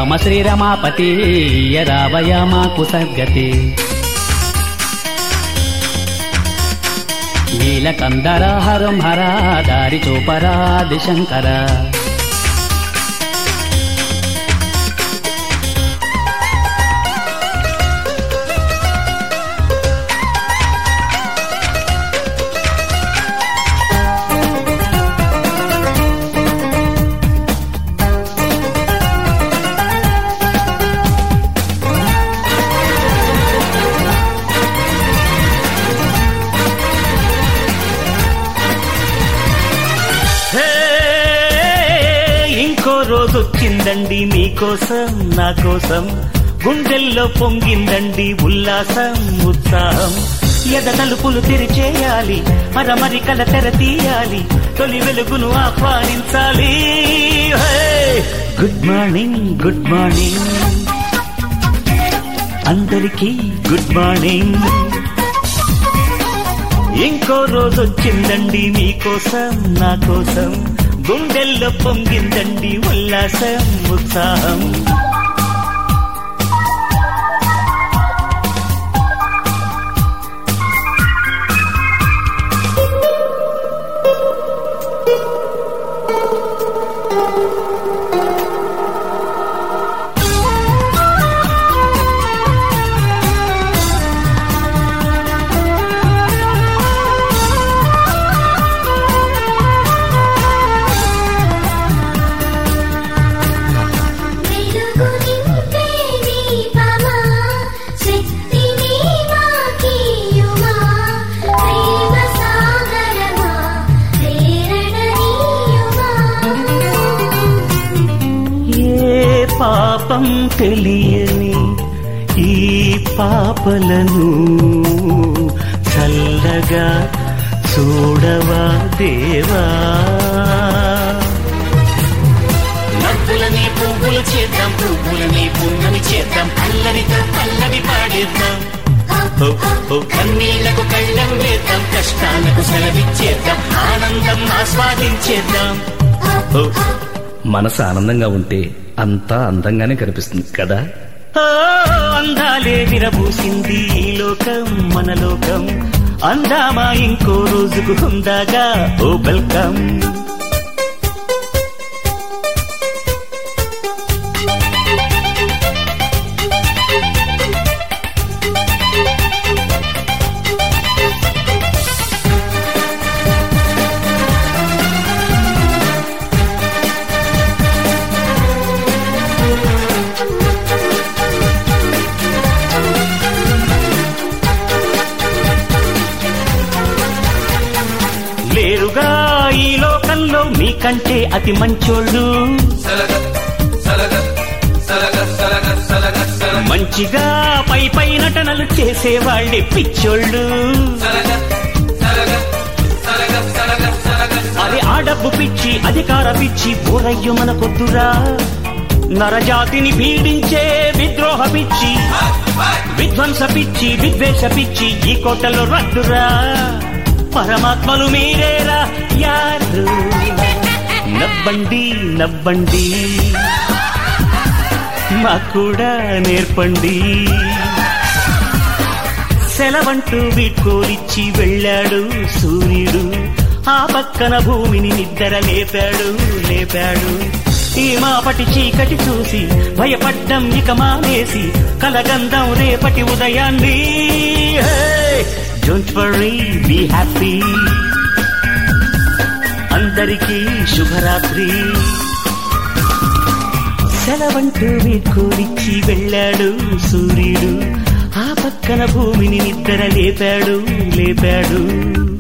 రామ శ్రీరమాపతి రావయ మాకు సద్గతి నీలకందర హరం హర దారి చూపరా దిశంకర హే, ఇంకో రోజు వచ్చిందండి మీకోసం నా కోసం గుండెల్లో పొంగిందండి ఉల్లాసం ఉత్సాహం ఎద తలుపులు తెరిచేయాలి మరమరికల తెర తీయాలి తొలి వెలుగును ఆహ్వానించాలి hey, good morning good morning అందరికీ గుడ్ మార్నింగ్ ఇంకో రోజు వచ్చిందండి మీకోసం నా కోసం గుండెల్లో పొంగిందండి ఉల్లాసం ఉత్సాహం వెలుగు నింపే దీపమా శక్తిని మాకీయుమా ప్రేమ సాగరమా ప్రేరణ నీయుమా ఏ పాపం తెలియని ఈ పాపలను చల్లగా చూడవా దేవా నవ్వులని పువ్వులు చేద్దాం పువ్వులని పున్నమి చేద్దాం అల్లరితో పల్లవి పాడేద్దాం ఓ, ఓ, కన్నీళ్లకు కళ్ళం వేద్దాం కష్టాలకు సెలవిచ్చేద్దాం ఆనందం ఆస్వాదించేద్దాం ఓ, మనసు ఆనందంగా ఉంటే అంతా అందంగానే కనిపిస్తుంది కదా ఓ, అందాలే విరబూసింది ఈ లోకం మన లోకం అందామా ఇంకో రోజుకు హుందాగా ఓ వెల్కమ్ లేరుగా ఈ లోకంలో మీకంటే అతి మంచోళ్ళు మంచిగా పై పై నటనలు చేసేవాళ్ళే పిచ్చోళ్ళు అది ఆ డబ్బు పిచ్చి అధికార పిచ్చి ఊరయ్యు మనకొద్దురా నరజాతిని పీడించే విద్రోహ పిచ్చి విధ్వంస పిచ్చి విద్వేష పిచ్చి ఈ కోటలో రద్దురా పరమాత్మలు మీరేరా యారు నవ్వండి నవ్వండి మాకు కూడా నేర్పండి సెలవంటూ వీడ్కోలిచ్చి వెళ్ళాడు సూర్యుడు ఆ పక్కన భూమిని నిద్ర లేపాడు లేపాడు ఈ మాపటి చీకటి చూసి భయపడ్డం ఇక మానేసి కలగందం రేపటి ఉదయాన్ని డోంట్ వరీ బీ హ్యాపీ అందరికీ శుభరాత్రి సెలవంటూ వీడ్కోలిచ్చి వెళ్ళాడు సూర్యుడు ఆ పక్కన భూమిని నిద్ర లేపాడు లేపాడు